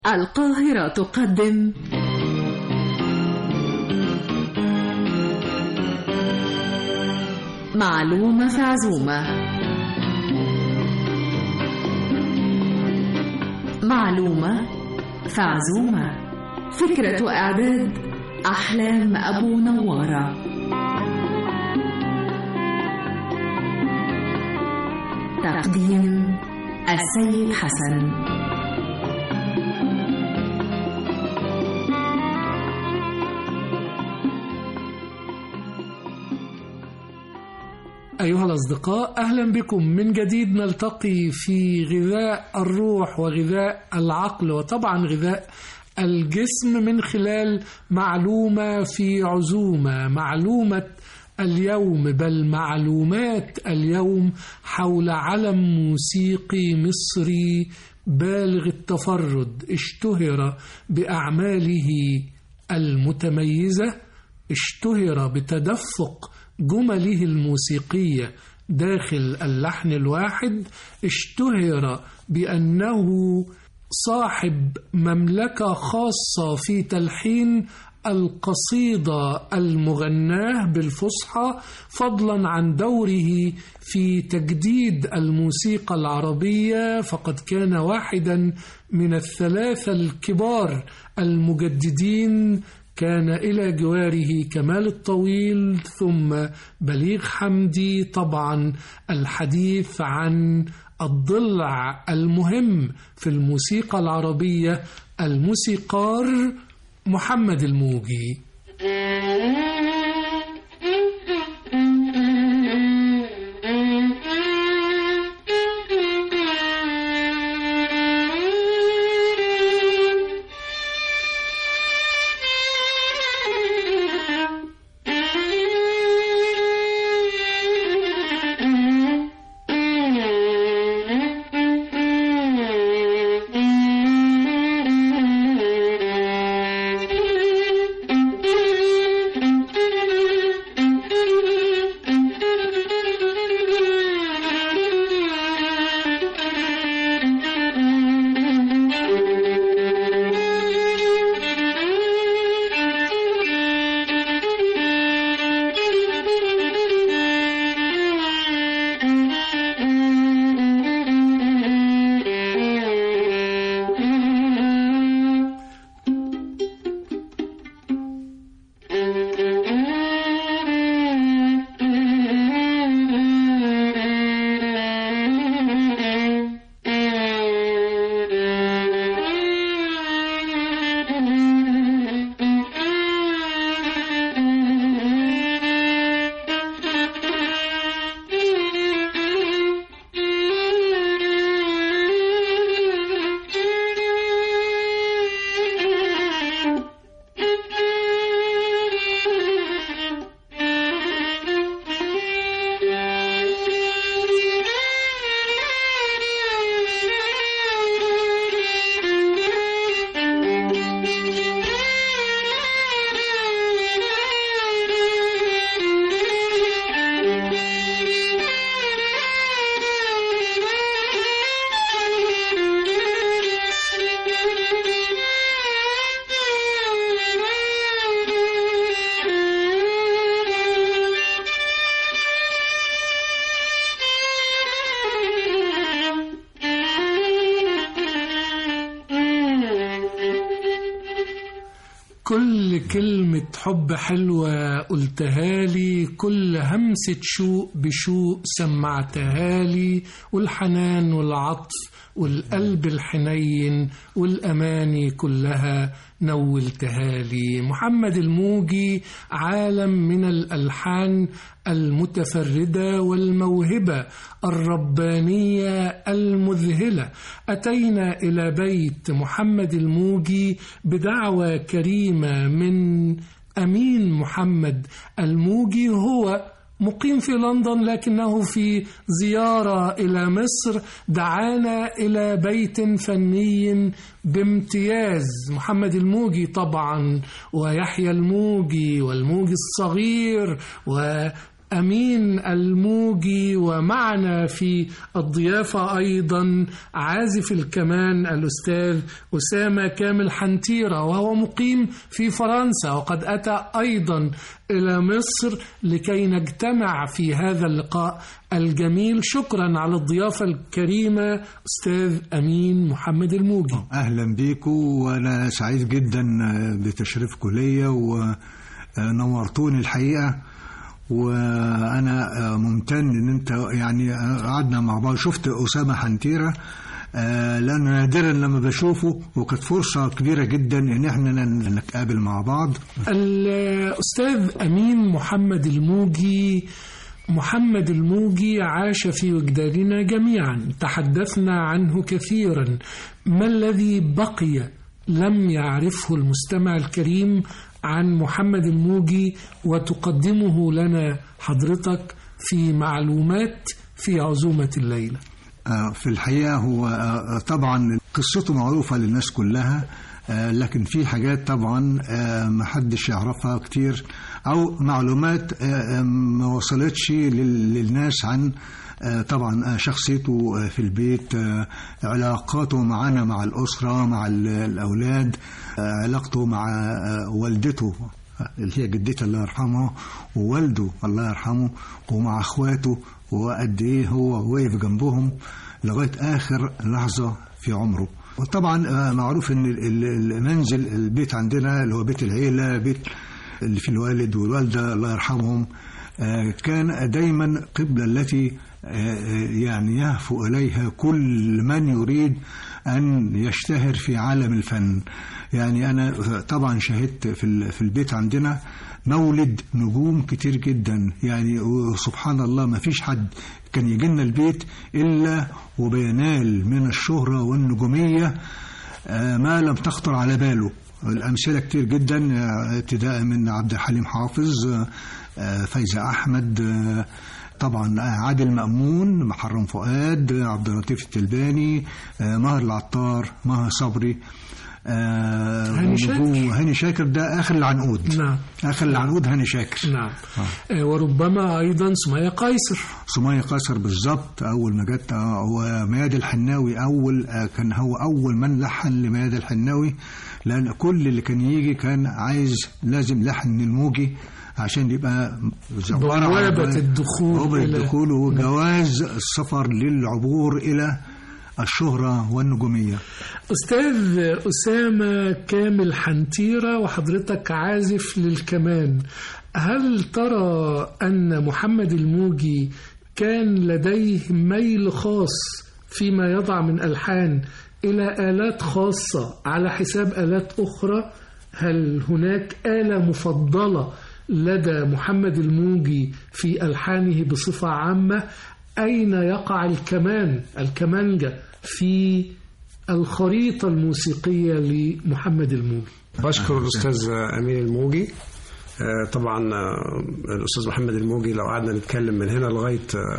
القاهرة تقدم معلومة في عزومة معلومة في عزومة فكرة وإعداد أحلام أبو نوارة تقديم السيد حسن أيها الأصدقاء أهلا بكم من جديد نلتقي في غذاء الروح وغذاء العقل وطبعا غذاء الجسم من خلال معلومة في عزومة معلومة اليوم بل معلومات اليوم حول علم موسيقي مصري بالغ التفرد اشتهر بأعماله المتميزة اشتهر بتدفق جمله الموسيقية داخل اللحن الواحد اشتهر بأنه صاحب مملكة خاصة في تلحين القصيدة المغناة بالفصحى فضلا عن دوره في تجديد الموسيقى العربية فقد كان واحدا من الثلاثة الكبار المجددين كان إلى جواره كمال الطويل ثم بليغ حمدي طبعا الحديث عن الضلع المهم في الموسيقى العربية الموسيقار محمد الموجي كل كلمة حب حلوة قلتها لي كل همسة شوق بشوق سمعتها لي والحنان والعطف والقلب الحنين والأماني كلها نولتها لي محمد الموجي عالم من الألحان المتفردة والموهبة الربانية المذهلة أتينا إلى بيت محمد الموجي بدعوة كريمة من أمين محمد الموجي هو مقيم في لندن لكنه في زيارة إلى مصر دعانا إلى بيت فني بامتياز محمد الموجي طبعا ويحيى الموجي والموجي الصغير و أمين الموجي ومعنا في الضيافة أيضا عازف الكمان الأستاذ أسامة كامل حنتيرة وهو مقيم في فرنسا وقد أتى أيضا إلى مصر لكي نجتمع في هذا اللقاء الجميل شكرا على الضيافة الكريمة أستاذ أمين محمد الموجي اهلا بيكم وانا سعيد جدا بتشريفكم ليا ونورتوني الحقيقه وانا ممتن ان انت يعني قعدنا مع بعض شفت اسامه حنتيره لأن نادرا لما بشوفه وكانت فرصة كبيرة جدا إن احنا نتقابل مع بعض الأستاذ أمين محمد الموجي محمد الموجي عاش في وجداننا جميعا تحدثنا عنه كثيرا ما الذي بقي لم يعرفه المستمع الكريم عن محمد الموجي وتقدمه لنا حضرتك في معلومات في عزومة الليلة في الحقيقة هو طبعا قصته معروفة للناس كلها لكن في حاجات طبعا ما حدش يعرفها كتير او معلومات ما وصلتش للناس عن طبعا شخصيته في البيت علاقاته معنا مع الأسرة مع الأولاد علاقته مع والدته اللي هي جدتي الله يرحمها ووالده الله يرحمه ومع اخواته وقد ايه هو واقف جنبهم لغايه اخر لحظه في عمره وطبعا معروف ان المنزل البيت عندنا اللي هو بيت العيله بيت اللي في الوالد والوالده الله يرحمهم كان دايما قبله التي يعني يهفو اليها كل من يريد ان يشتهر في عالم الفن يعني انا طبعا شهدت في في البيت عندنا مولد نجوم كتير جدا يعني سبحان الله ما فيش حد كان يجي لنا البيت الا وبينال من الشهره والنجوميه ما لم تخطر على باله الامثله كتير جدا ابتداء من عبد الحليم حافظ فايزه احمد طبعا عادل مأمون محرم فؤاد عبد اللطيف التلباني ماهر العطار ماهر صبري آه هاني شاكر هاني شاكر ده اخر العنقود نعم اخر العنقود هاني شاكر نعم آه. وربما ايضا سمية قيصر سمية قيصر بالظبط اول ما جت ومياد الحناوي اول كان هو اول من لحن لمياد الحناوي لان كل اللي كان يجي كان عايز لازم لحن الموجي عشان يبقى بوابة الدخول بوابة الدخول وجواز السفر للعبور إلى الشهرة والنجومية أستاذ أسامة كامل حنتيرة وحضرتك عازف للكمان هل ترى أن محمد الموجي كان لديه ميل خاص فيما يضع من ألحان إلى آلات خاصة على حساب آلات أخرى هل هناك آلة مفضلة لدى محمد الموجي في ألحانه بصفة عامة أين يقع الكمان الكمانجة في الخريطة الموسيقية لمحمد الموجي بشكر الأستاذ أمين الموجي طبعا الأستاذ محمد الموجي لو قعدنا نتكلم من هنا لغاية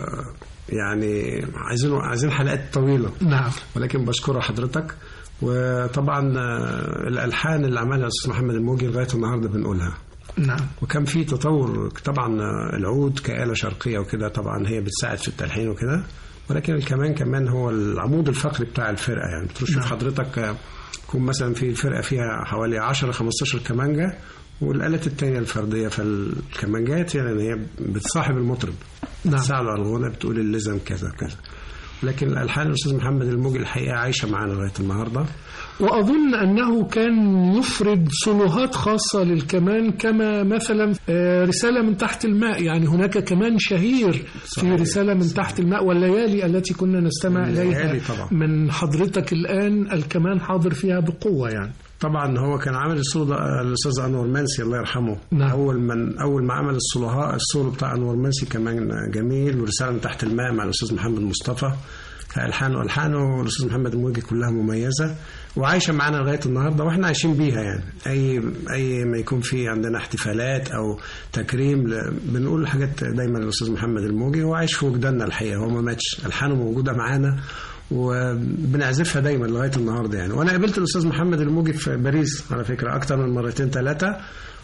يعني عايزين عايزين حلقات طويلة نعم ولكن بشكر حضرتك وطبعا الألحان اللي عملها الأستاذ محمد الموجي لغاية النهاردة بنقولها نعم وكان في تطور طبعا العود كآلة شرقية وكده طبعا هي بتساعد في التلحين وكده ولكن الكمان كمان هو العمود الفقري بتاع الفرقة يعني بتشوف نعم. حضرتك يكون مثلا في الفرقة فيها حوالي 10 15 كمانجة والآلات التانية الفردية فالكمانجات يعني هي بتصاحب المطرب نعم. بتساعده على الغنى بتقول اللزم كذا كذا لكن الألحان الأستاذ محمد الموجي الحقيقة عايشة معانا لغاية النهاردة وأظن أنه كان يفرد صلوهات خاصة للكمان كما مثلا رسالة من تحت الماء يعني هناك كمان شهير في رسالة من تحت الماء والليالي التي كنا نستمع إليها من حضرتك الآن الكمان حاضر فيها بقوة يعني طبعا هو كان عامل السولو ده الاستاذ انور منسي الله يرحمه نعم. اول من اول ما عمل السولوها السولو بتاع انور منسي كمان جميل ورساله من تحت الماء مع الاستاذ محمد مصطفى الحانه الحانه الاستاذ محمد الموجي كلها مميزه وعايشه معانا لغايه النهارده واحنا عايشين بيها يعني اي اي ما يكون في عندنا احتفالات او تكريم بنقول حاجات دايما للاستاذ محمد الموجي هو عايش في وجداننا الحقيقه هو ما ماتش الحانه موجوده معانا وبنعزفها دايما لغايه النهارده يعني وانا قابلت الاستاذ محمد الموجي في باريس على فكره اكتر من مرتين ثلاثه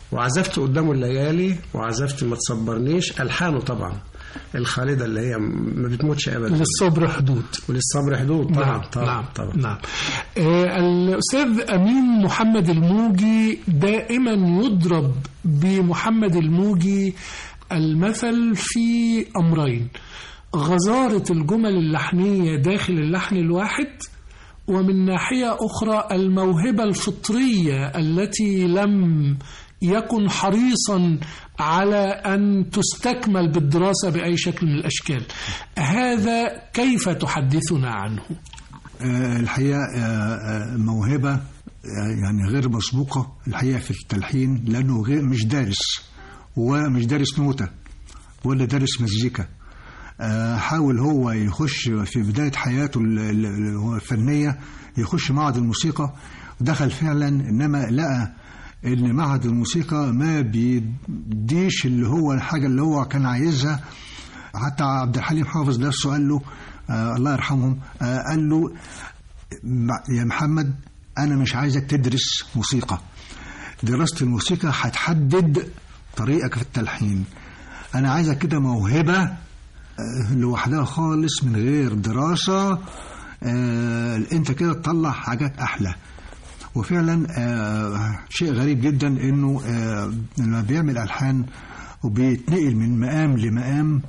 وعزفت قدامه الليالي وعزفت ما تصبرنيش الحانه طبعا الخالده اللي هي ما بتموتش ابدا للصبر حدود وللصبر حدود طبعا نعم طبعا نعم طبعا نعم آه الأستاذ أمين محمد الموجي دائما يضرب بمحمد الموجي المثل في أمرين غزارة الجمل اللحنية داخل اللحن الواحد ومن ناحية أخرى الموهبة الفطرية التي لم يكن حريصا على أن تستكمل بالدراسة بأي شكل من الأشكال هذا كيف تحدثنا عنه؟ آه، الحقيقة آه، آه، موهبة آه، يعني غير مسبوقة الحقيقة في التلحين لأنه غير مش دارس ومش دارس نوتة ولا دارس مزيكا آه، حاول هو يخش في بداية حياته ال- ال- ال- الفنية يخش معهد الموسيقى ودخل فعلا إنما لقى إن معهد الموسيقى ما بيديش اللي هو الحاجة اللي هو كان عايزها حتى عبد الحليم حافظ نفسه قال له آه الله يرحمهم آه قال له "مع- يا محمد أنا مش عايزك تدرس موسيقى دراسة الموسيقى هتحدد طريقك في التلحين أنا عايزك كده موهبة آه، لوحدها خالص من غير دراسة آه، انت كده تطلع حاجات احلى وفعلا آه، شيء غريب جدا انه آه، لما بيعمل الحان وبيتنقل من مقام لمقام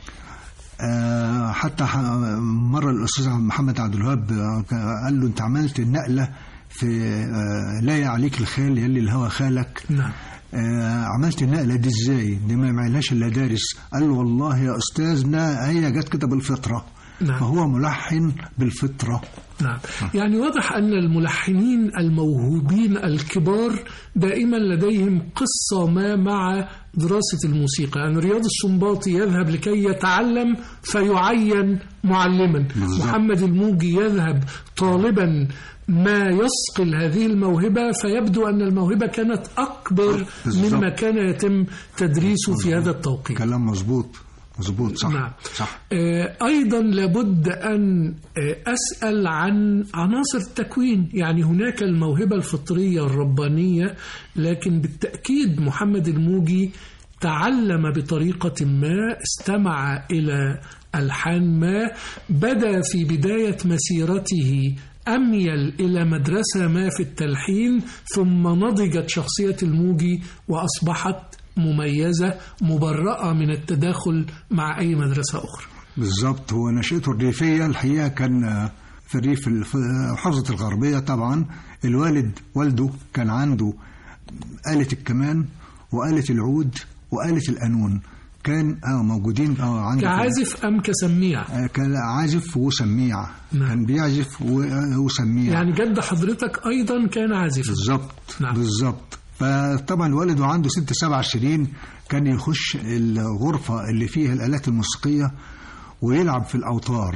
آه، حتى ح- مره الاستاذ محمد عبد الوهاب آه، قال له انت عملت النقله في آه، لا يعليك الخال يلي الهوى خالك نعم آه، عملت النقله دي ازاي دي ما يعملهاش الا دارس قال له والله يا استاذنا هي جت كده بالفطره نعم. فهو ملحن بالفطره نعم يعني واضح أن الملحنين الموهوبين الكبار دائما لديهم قصة ما مع دراسة الموسيقى يعني رياض السنباطي يذهب لكي يتعلم فيعين معلما بالظبط. محمد الموجي يذهب طالبا ما يصقل هذه الموهبة فيبدو أن الموهبة كانت أكبر بالظبط. مما كان يتم تدريسه في هذا التوقيت كلام مظبوط مظبوط صح نعم. صح آه، أيضا لابد أن آه، أسأل عن عناصر التكوين يعني هناك الموهبة الفطرية الربانية لكن بالتأكيد محمد الموجي تعلم بطريقة ما استمع إلى ألحان ما بدا في بداية مسيرته أميل إلى مدرسة ما في التلحين ثم نضجت شخصية الموجي وأصبحت مميزة مبرأة من التداخل مع أي مدرسة أخرى بالظبط هو نشأته الريفية الحقيقة كان آه، في الريف ال- في محافظة الغربية طبعا الوالد والده كان عنده آلة الكمان وآلة العود وآلة القانون كان آه موجودين اه عنده في- كعازف أم كسميع آه، كان عازف وسميع نعم. كان بيعزف و- آه، وسميع يعني جد حضرتك أيضا كان عازفا بالظبط نعم. بالظبط فطبعا والده عنده ست سبع سنين كان يخش الغرفة اللي فيها الآلات الموسيقية ويلعب في الأوتار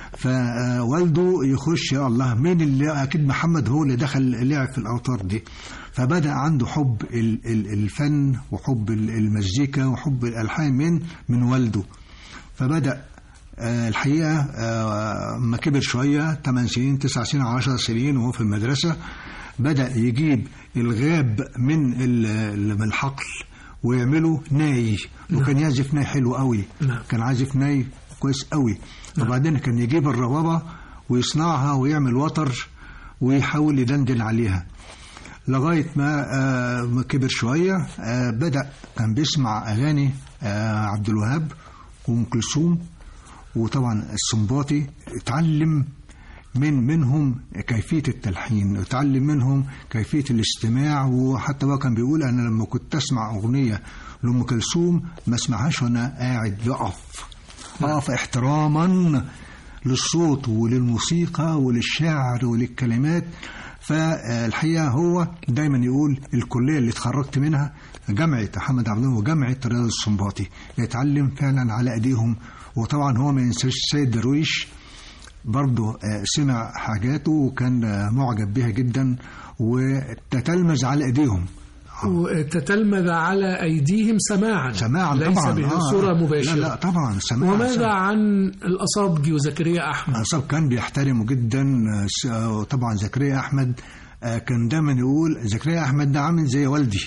فوالده يخش يا الله مين اللي أكيد محمد هو اللي دخل لعب في الأوتار دي فبدأ عنده حب ال- ال- الفن وحب ال- المزيكا وحب الألحان من من والده فبدأ آه، الحقيقة آه، ما كبر شوية 8 سنين 9 سنين 10 سنين وهو في المدرسة بدأ يجيب الغاب من ال- ال- من الحقل ويعمله ناي وكان يعزف ناي حلو قوي نعم. كان عازف ناي كويس قوي وبعدين كان يجيب الربابة ويصنعها ويعمل وتر ويحاول يدندن عليها لغاية ما آه، ما كبر شوية آه، بدأ كان بيسمع أغاني آه، عبد الوهاب وأم كلثوم وطبعا السنباطي اتعلم من منهم كيفية التلحين اتعلم منهم كيفية الاستماع وحتى هو كان بيقول أنا لما كنت أسمع أغنية لأم كلثوم ما اسمعهاش وأنا قاعد بقف أقف احتراما للصوت وللموسيقى وللشعر وللكلمات فالحقيقة هو دايما يقول الكلية اللي اتخرجت منها جامعة محمد عبد الله وجامعة رياض السنباطي يتعلم فعلا على ايديهم وطبعا هو ما ينساش السيد درويش برضه آه، سمع حاجاته وكان آه، معجب بها جدا وتتلمذ على ايديهم وتتلمذ على أيديهم سماعا سماعا ليس طبعا بصورة مباشرة لا لا طبعا سماعا وماذا سماعاً. عن الأصابجي وزكريا أحمد أصاب كان بيحترمه جدا آه، س- آه، طبعا زكريا أحمد آه، كان دايما يقول زكريا أحمد ده عامل زي والدي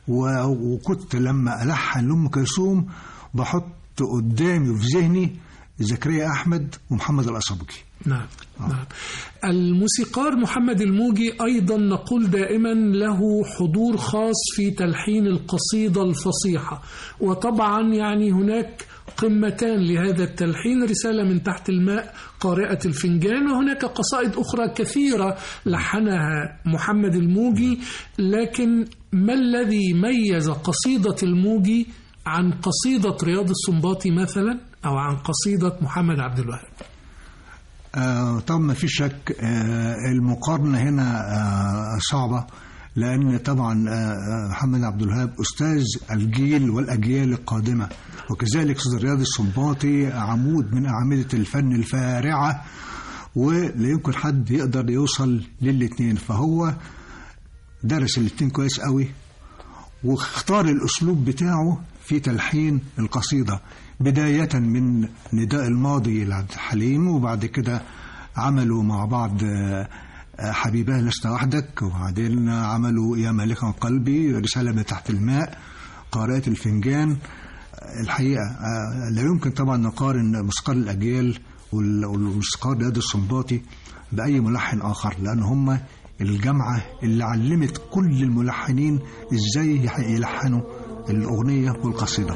و- وكنت لما ألحن لأم كلثوم بحط قدامي في ذهني زكريا أحمد ومحمد الأصبجي نعم نعم الموسيقار محمد الموجي أيضا نقول دائما له حضور خاص في تلحين القصيدة الفصيحة وطبعا يعني هناك قمتان لهذا التلحين رسالة من تحت الماء قارئة الفنجان وهناك قصائد أخرى كثيرة لحنها محمد الموجي لكن ما الذي ميز قصيدة الموجي عن قصيدة رياض السنباطي مثلا أو عن قصيدة محمد عبد الوهاب آه طبعا ما في شك آه المقارنة هنا آه صعبة لأن طبعا آه محمد عبد الوهاب أستاذ الجيل والأجيال القادمة وكذلك أستاذ رياض السنباطي عمود من أعمدة الفن الفارعة ولا يمكن حد يقدر يوصل للاتنين فهو درس الاتنين كويس قوي واختار الأسلوب بتاعه في تلحين القصيدة بداية من نداء الماضي لعبد الحليم وبعد كده عملوا مع بعض آه، آه، حبيباه لست وحدك وبعدين عملوا يا مالكا قلبي رسالة من تحت الماء قارئة الفنجان آه، الحقيقة آه، لا يمكن طبعا نقارن موسيقار الأجيال وال- والموسيقار رياض السنباطي بأي ملحن آخر لأن هم الجامعة اللي علمت كل الملحنين إزاي يح- يلحنوا الأغنية والقصيدة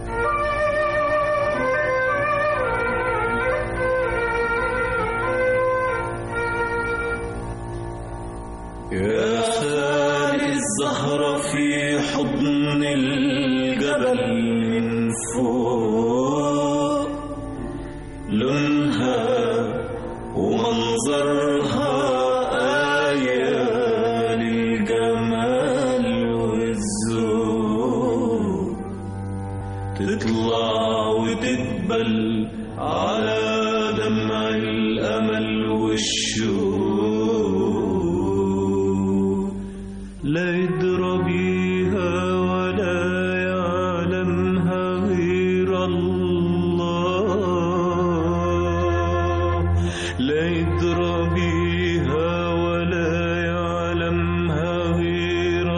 يا خالي الزهرة في حضن الجبل من فوق لونها ومنظرها آية للجمال والذوق تطلع وتدبل على دمع الأمل والشوق لا يدرى بيها ولا يعلمها غير الله لا يدرى بيها ولا يعلمها غير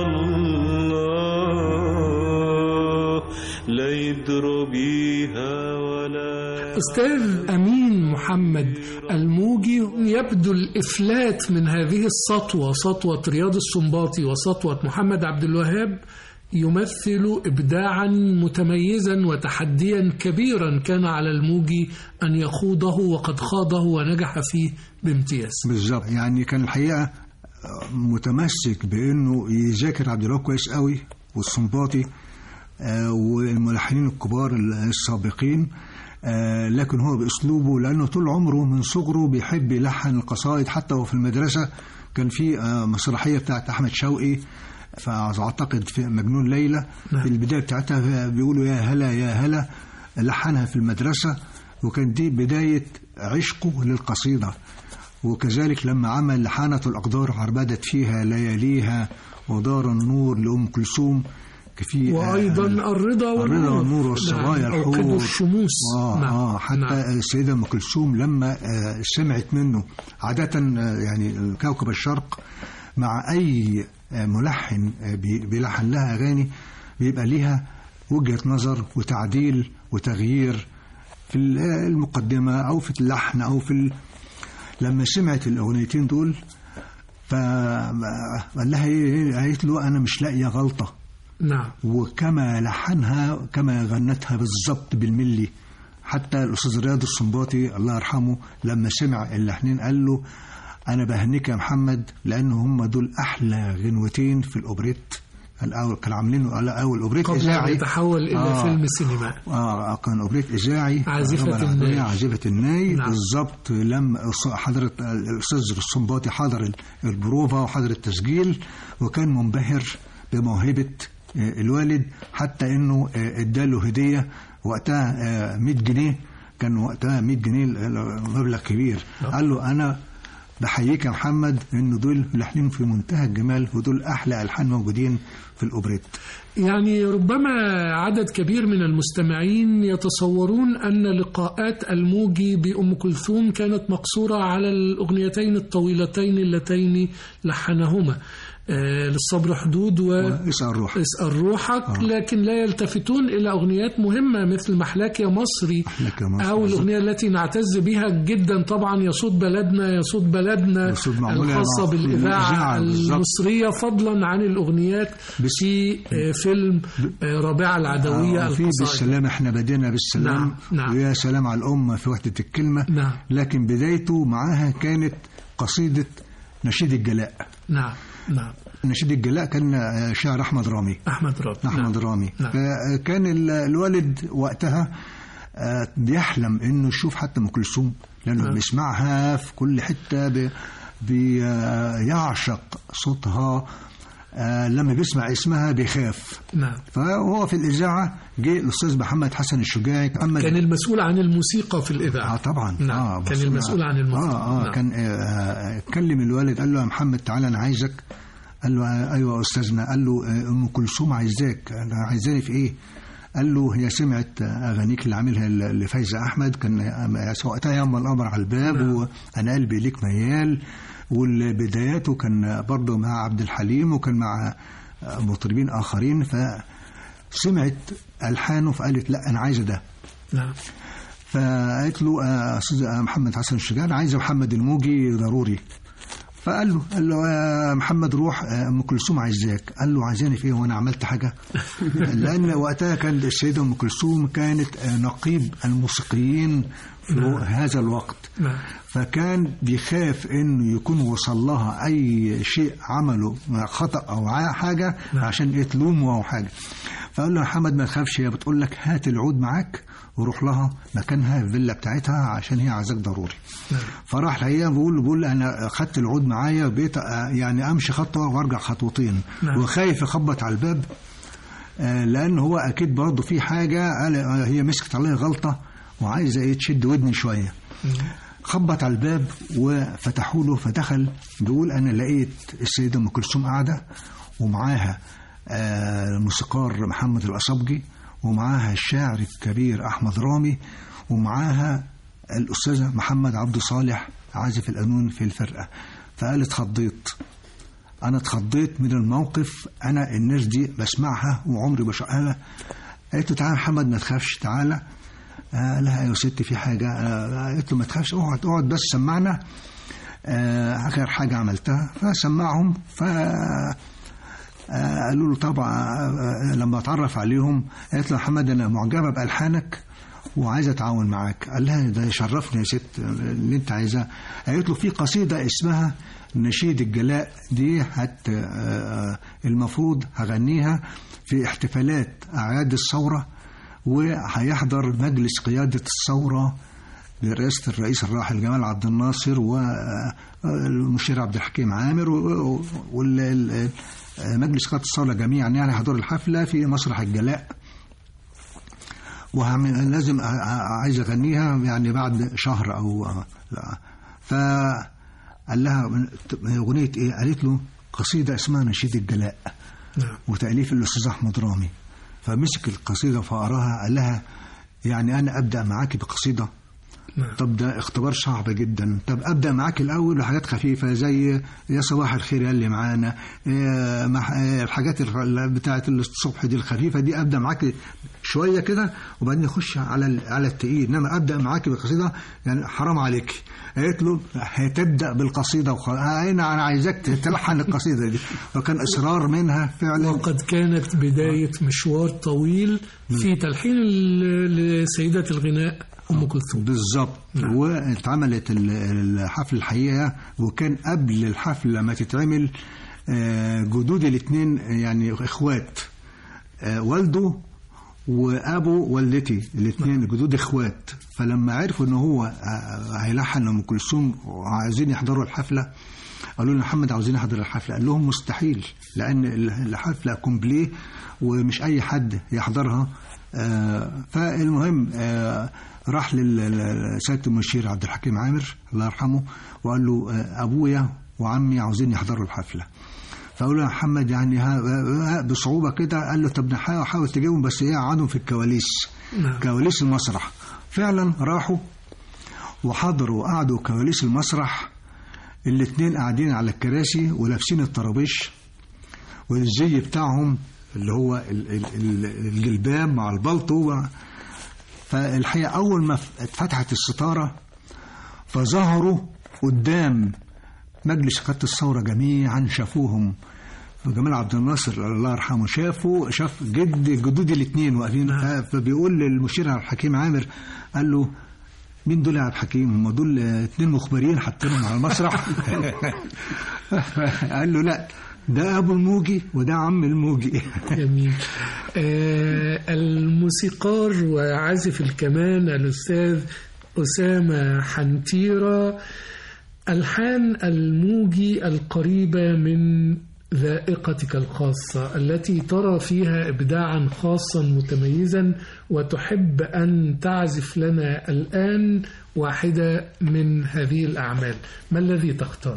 الله لا يدرى بيها ولا أستاذ أمين محمد الموجي يبدو الإفلات من هذه السطوة سطوة رياض السنباطي وسطوة محمد عبد الوهاب يمثل إبداعا متميزا وتحديا كبيرا كان على الموجي أن يخوضه وقد خاضه ونجح فيه بامتياز بالظبط يعني كان الحقيقة آه، متمسك بأنه يذاكر عبد الوهاب كويس قوي والسنباطي آه، والملحنين الكبار السابقين آه، لكن هو بأسلوبه لأنه طول عمره من صغره بيحب يلحن القصائد حتى وهو في المدرسة كان في آه، مسرحية بتاعت أحمد شوقي فأعتقد في مجنون ليلى نعم. في البداية بتاعتها بيقولوا يا هلا يا هلا لحنها في المدرسة وكان دي بداية عشقه للقصيدة وكذلك لما عمل لحانة الأقدار عربدت فيها لياليها ودار النور لأم كلثوم في وأيضا الرضا الرضا والنور والصبايا نعم، أوقدوا الحور الشموس آه نعم. آه حتى نعم. السيدة أم كلثوم لما آه سمعت منه عادة آه يعني كوكب الشرق مع أي آه ملحن آه بي- بيلحن لها أغاني بيبقى ليها وجهة نظر وتعديل وتغيير في ال- آه، المقدمة أو في اللحن أو في ال... لما سمعت الأغنيتين دول فقال لها إيه قالت له أنا مش لاقية غلطة نعم وكما لحنها كما غنتها بالظبط بالملي حتى الاستاذ رياض السنباطي الله يرحمه لما سمع اللحنين قال له انا بهنيك يا محمد لان هم دول احلى غنوتين في الاوبريت الاول كانوا عاملينه على اول اوبريت قبل أن اذاعي يتحول إلى آه. فيلم سينما اه كان اوبريت اذاعي عازفة طبعاً الناي. الأغنية عازفة الناي نعم. بالظبط لما حضرت الاستاذ السنباطي حضر البروفا وحضر التسجيل وكان منبهر بموهبة آه، الوالد حتى انه آه، اداله هدية وقتها آه، 100 جنيه كان وقتها 100 جنيه مبلغ كبير قال له انا بحييك يا محمد ان دول ملحنين في منتهى الجمال ودول احلى الحان موجودين في الاوبريت يعني ربما عدد كبير من المستمعين يتصورون أن لقاءات الموجي بأم كلثوم كانت مقصورة على الأغنيتين الطويلتين اللتين لحنهما آه، للصبر حدود و اسال روح اسأل روحك آه. لكن لا يلتفتون إلى أغنيات مهمة مثل محلاك يا مصري محلاك يا مصري. أو الأغنية التي نعتز بها جدا طبعا يصوت بلدنا يصوت بلدنا يصوت معمولة الخاصة مع- بالإذاعة بالإذاعة بالظبط. المصرية فضلا عن الأغنيات بس- في آه، فيلم آه، رابعة العدوية آه، في القصائد بالسلام احنا بدينا بالسلام نعم، نعم. ويا سلام على الأمة في وحدة الكلمة نعم. لكن بدايته معاها كانت قصيدة نشيد الجلاء نعم نعم نشيد الجلاء كان آه، شاعر أحمد رامي أحمد رامي أحمد نعم. رامي نعم. فكان ال- الوالد وقتها آه، بيحلم انه يشوف حتى ام كلثوم لانه نعم. بيسمعها في كل حته بي- بيعشق صوتها آه، لما بيسمع اسمها بيخاف نعم فهو في الاذاعه جه الاستاذ محمد حسن الشجاعي محمد كان المسؤول عن الموسيقى في اه الإذاعة طبعا نعم. آه كان بس- المسؤول عن الموسيقى. اه اه نعم. كان آه كلم الوالد قال له يا محمد تعالى انا عايزك قال له آه ايوه يا استاذنا قال له آه، ام كلثوم عايزاك انا عايزاني في ايه قال له هي سمعت اغانيك اللي عاملها ل- لفايزه احمد كان آه، وقتها ياما القمر على الباب نعم. وانا قلبي ليك ميال والبداياته كان برضه مع عبد الحليم وكان مع آه، مطربين اخرين فسمعت الحانه فقالت لا انا عايزه ده نعم فقالت له آه، استاذ آه، محمد حسن الشجاع أنا عايز محمد الموجي ضروري فقال له قال له يا محمد روح آه، ام كلثوم عايزاك قال له عايزاني في ايه وانا عملت حاجه لان وقتها كانت السيده ام كلثوم كانت آه، نقيب الموسيقيين في نعم. هذا الوقت نعم فكان بيخاف انه يكون وصل لها اي شيء عمله خطا او ع- حاجه نعم. عشان ايه تلومه او حاجه فقال له يا محمد ما تخافش هي بتقول لك هات العود معاك وروح لها مكانها الفيلا بتاعتها عشان هي عايزاك ضروري نعم. فراح الحقيقه بقول بقول انا خدت العود معايا وبقيت آه، يعني امشي خطوه وارجع خطوتين نعم. وخايف يخبط على الباب آه، لان هو اكيد برضه في حاجه قال آه، هي مسكت عليا غلطه وعايزه ايه تشد ودني شويه خبط على الباب وفتحوا له فدخل بيقول انا لقيت السيده ام كلثوم قاعده ومعاها آه، الموسيقار محمد الاصبجي ومعاها الشاعر الكبير احمد رامي ومعاها الاستاذه محمد عبد صالح عازف القانون في الفرقه فقالت اتخضيت انا اتخضيت من الموقف انا الناس دي بسمعها وعمري بشوفها قالت له تعالى يا محمد ما تخافش تعالى آه لا يا ست في حاجه آه قالت له ما تخافش اقعد اقعد بس سمعنا آه اخر حاجه عملتها فسمعهم ف آه، قالوا له طبعا آه، لما اتعرف عليهم قالت له يا محمد انا معجبه بالحانك وعايزه اتعاون معاك قال لها ده يشرفني يا ست اللي انت عايزاه قالت له في قصيده اسمها نشيد الجلاء دي هت آه، المفروض هغنيها في احتفالات اعياد الثوره وهيحضر مجلس قياده الثوره برئاسة الرئيس الراحل جمال عبد الناصر والمشير عبد الحكيم عامر ومجلس قيادة الثورة جميعا يعني حضور الحفلة في مسرح الجلاء وهعمل لازم ع- ع- عايز اغنيها يعني بعد شهر او لا. فقال لها اغنيه ايه؟ قالت له قصيده اسمها نشيد الجلاء نعم وتأليف الأستاذ أحمد رامي فمسك القصيدة فقراها قال لها يعني أنا أبدأ معاكي بقصيدة نعم طب ده اختبار صعب جدا طب ابدا معاك الاول بحاجات خفيفه زي يا صباح الخير يا اللي معانا إيه مح- إيه الحاجات الخ- بتاعه الصبح دي الخفيفه دي ابدا معاك شويه كده وبعدين نخش على ال- على التقيل انما ابدا معاك بالقصيده يعني حرام عليك قالت له هتبدا بالقصيده وخ... انا انا عايزاك تلحن القصيده دي وكان اصرار منها فعلا وقد كانت بداية مشوار طويل في تلحين ال- لسيدة الغناء أم كلثوم بالظبط نعم. واتعملت ال- الحفل الحقيقه وكان قبل الحفل لما تتعمل آه، جدود الاثنين يعني اخوات آه، والده وابو والدتي الاثنين جدود اخوات فلما عرفوا ان هو آه، هيلحن ام كلثوم وعايزين يحضروا الحفله قالوا له محمد عاوزين نحضر الحفله قال لهم مستحيل لان الحفله كومبليه ومش اي حد يحضرها آه، فالمهم آه، راح للسيد المشير عبد الحكيم عامر الله يرحمه وقال له آه، ابويا وعمي عاوزين يحضروا الحفله فقال له يا محمد يعني ها ها بصعوبه كده قال له طب نحاول حاول تجيبهم بس ايه قعدهم في الكواليس نعم. كواليس المسرح فعلا راحوا وحضروا قعدوا كواليس المسرح الاثنين قاعدين على الكراسي ولابسين الطرابيش والزي بتاعهم اللي هو ال- ال- ال- الجلباب مع البلطو فالحقيقة أول ما اتفتحت الستارة فظهروا قدام مجلس قادة الثورة جميعا شافوهم جمال عبد الناصر الله يرحمه شافه شاف جد جدود الاثنين واقفين فبيقول للمشير عبد الحكيم عامر قال له مين دول يا عبد الحكيم هم دول اثنين مخبرين حاطينهم على المسرح قال له لا ده ابو الموجي وده عم الموجي جميل آه الموسيقار وعازف الكمان الأستاذ أسامة حنتيرة ألحان الموجي القريبة من ذائقتك الخاصة التي ترى فيها إبداعا خاصا متميزا وتحب أن تعزف لنا الآن واحدة من هذه الأعمال ما الذي تختار؟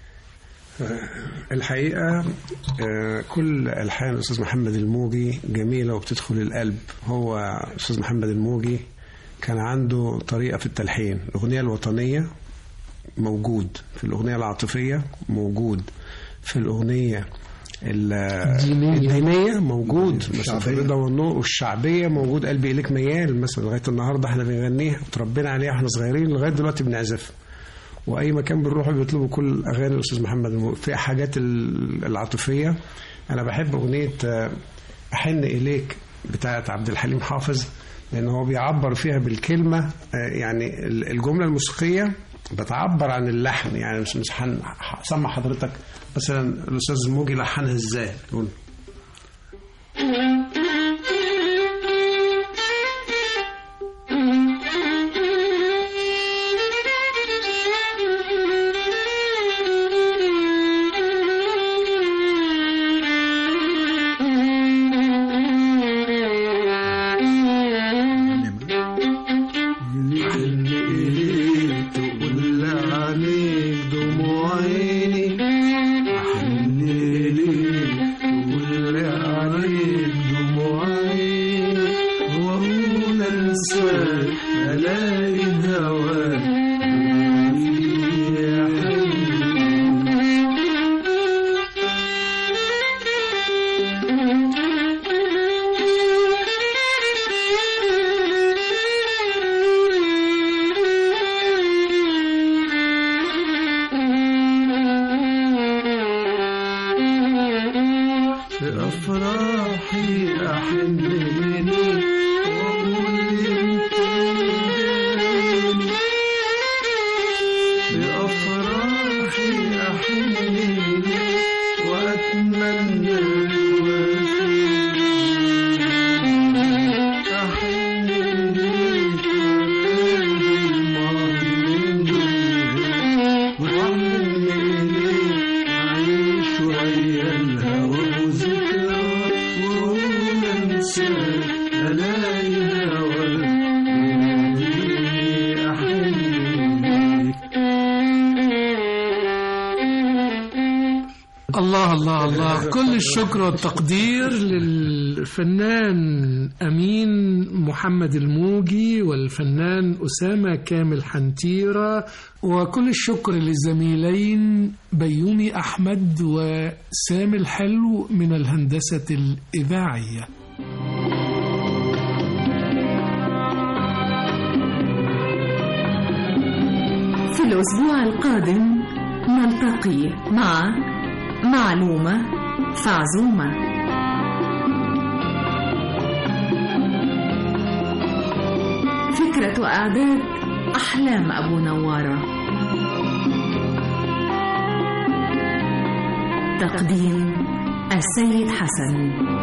الحقيقة آه، كل ألحان الأستاذ محمد الموجي جميلة وبتدخل القلب هو أستاذ محمد الموجي كان عنده طريقة في التلحين الأغنية الوطنية موجود في الأغنية العاطفية موجود في الأغنية ال- الدينية. الدينية موجود مثلا في الشعبية. الرضا والنور والشعبية موجود قلبي إليك ميال مثلا لغاية النهاردة احنا بنغنيها وتربينا عليها واحنا صغيرين لغاية دلوقتي بنعزفها واي مكان بنروحه بيطلبوا كل اغاني الاستاذ محمد المو... في حاجات ال- العاطفيه انا بحب اغنيه آه، احن اليك بتاعه عبد الحليم حافظ لان هو بيعبر فيها بالكلمه آه، يعني ال- الجمله الموسيقيه بتعبر عن اللحن يعني مش مش هن- هسمع حضرتك مثلا الاستاذ الموجي لحنها ازاي يقول أحن إليك تقول عليك دموع عيني أحن إليك تقول عليك دموع عيني وأقول أنساك ألاقي هواك يا حبيبي في أفراحي أحن إليك وأقول أنت جاني في أفراحي أحن إليك وأتمنى الوفاء أحن إليك وألاقي الماضي من دنيا وأحن إليك أعيش ويا الهوى وذكرى وأقول أنساك ألاقي هواك ويهديني أحن إليك الله الله الله كل الشكر والتقدير للفنان أمين محمد الموجي والفنان أسامة كامل حنتيرة وكل الشكر للزميلين بيومي أحمد وسامي الحلو من الهندسة الإذاعية في الأسبوع القادم نلتقي مع معلومة فعزومة فكرة إعداد أحلام أبو نوارة تقديم السيد حسن